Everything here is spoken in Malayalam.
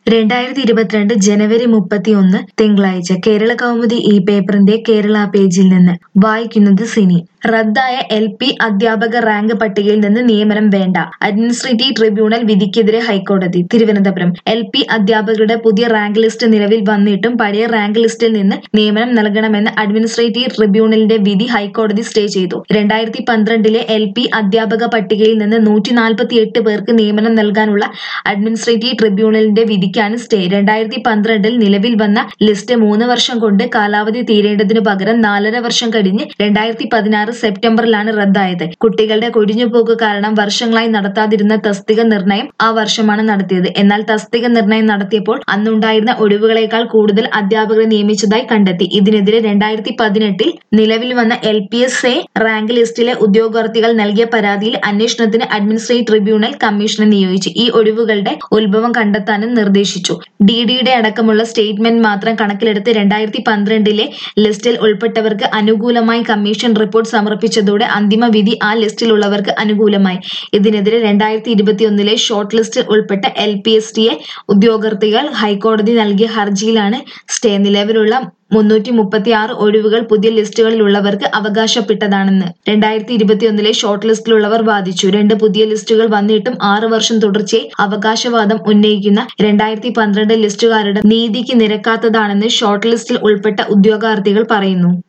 രണ്ടായിരത്തി ഇരുപത്തിരണ്ട് ജനുവരി മുപ്പത്തിയൊന്ന് തിങ്കളാഴ്ച കേരള കൗമുദി ഈ പേപ്പറിന്റെ കേരള പേജിൽ നിന്ന് വായിക്കുന്നത് സിനി റദ്ദായ എൽ പി അധ്യാപക റാങ്ക് പട്ടികയിൽ നിന്ന് നിയമനം വേണ്ട അഡ്മിനിസ്ട്രേറ്റീവ് ട്രിബ്യൂണൽ വിധിക്കെതിരെ ഹൈക്കോടതി തിരുവനന്തപുരം എൽ പി അധ്യാപകരുടെ പുതിയ റാങ്ക് ലിസ്റ്റ് നിലവിൽ വന്നിട്ടും പഴയ റാങ്ക് ലിസ്റ്റിൽ നിന്ന് നിയമനം നൽകണമെന്ന് അഡ്മിനിസ്ട്രേറ്റീവ് ട്രിബ്യൂണലിന്റെ വിധി ഹൈക്കോടതി സ്റ്റേ ചെയ്തു രണ്ടായിരത്തി പന്ത്രണ്ടിലെ എൽ പി അധ്യാപക പട്ടികയിൽ നിന്ന് നൂറ്റി നാൽപ്പത്തിയെട്ട് പേർക്ക് നിയമനം നൽകാനുള്ള അഡ്മിനിസ്ട്രേറ്റീവ് ട്രിബ്യൂണലിന്റെ വിധിക്കാണ് സ്റ്റേ രണ്ടായിരത്തി പന്ത്രണ്ടിൽ നിലവിൽ വന്ന ലിസ്റ്റ് മൂന്ന് വർഷം കൊണ്ട് കാലാവധി തീരേണ്ടതിനു പകരം നാലര വർഷം കഴിഞ്ഞ് രണ്ടായിരത്തി പതിനാറ് സെപ്റ്റംബറിലാണ് റദ്ദായത് കുട്ടികളുടെ കൊഴിഞ്ഞുപോക്ക് കാരണം വർഷങ്ങളായി നടത്താതിരുന്ന തസ്തിക നിർണയം ആ വർഷമാണ് നടത്തിയത് എന്നാൽ തസ്തിക നിർണയം നടത്തിയപ്പോൾ അന്നുണ്ടായിരുന്ന ഒഴിവുകളേക്കാൾ കൂടുതൽ അധ്യാപകരെ നിയമിച്ചതായി കണ്ടെത്തി ഇതിനെതിരെ രണ്ടായിരത്തി പതിനെട്ടിൽ നിലവിൽ വന്ന L P S A rank ലിസ്റ്റിലെ ഉദ്യോഗാർത്ഥികൾ നൽകിയ പരാതിയിൽ അന്വേഷണത്തിന് അഡ്മിനിസ്ട്രേറ്റീവ് ട്രിബ്യൂണൽ കമ്മീഷനെ നിയോഗിച്ചു ഈ ഒഴിവുകളുടെ ഉത്ഭവം കണ്ടെത്താനും നിർദ്ദേശിച്ചു ഡി ഡിയുടെ അടക്കമുള്ള സ്റ്റേറ്റ്മെന്റ് മാത്രം കണക്കിലെടുത്ത് രണ്ടായിരത്തി പന്ത്രണ്ടിലെ ലിസ്റ്റിൽ ഉൾപ്പെട്ടവർക്ക് അനുകൂലമായി കമ്മീഷൻ റിപ്പോർട്ട് സമർപ്പിച്ചതോടെ അന്തിമ വിധി ആ ലിസ്റ്റിലുള്ളവർക്ക് അനുകൂലമായി ഇതിനെതിരെ രണ്ടായിരത്തി ഇരുപത്തിയൊന്നിലെ ഷോർട്ട് ലിസ്റ്റിൽ ഉൾപ്പെട്ട L P S T A ഉദ്യോഗാർത്ഥികൾ ഹൈക്കോടതി നൽകിയ ഹർജിയിലാണ് സ്റ്റേ നിലവിലുള്ള മുന്നൂറ്റി മുപ്പത്തി ആറ് ഒഴിവുകൾ പുതിയ ലിസ്റ്റുകളിലുള്ളവർക്ക് അവകാശപ്പെട്ടതാണെന്ന് രണ്ടായിരത്തി ഇരുപത്തിയൊന്നിലെ ഷോർട്ട് ലിസ്റ്റിലുള്ളവർ വാദിച്ചു രണ്ട് പുതിയ ലിസ്റ്റുകൾ വന്നിട്ടും ആറ് വർഷം തുടർച്ചയായി അവകാശവാദം ഉന്നയിക്കുന്ന രണ്ടായിരത്തി പന്ത്രണ്ട് ലിസ്റ്റുകാരുടെ നീതിക്ക് നിരക്കാത്തതാണെന്ന് ഷോർട്ട് ലിസ്റ്റിൽ ഉൾപ്പെട്ട ഉദ്യോഗാർത്ഥികൾ പറയുന്നു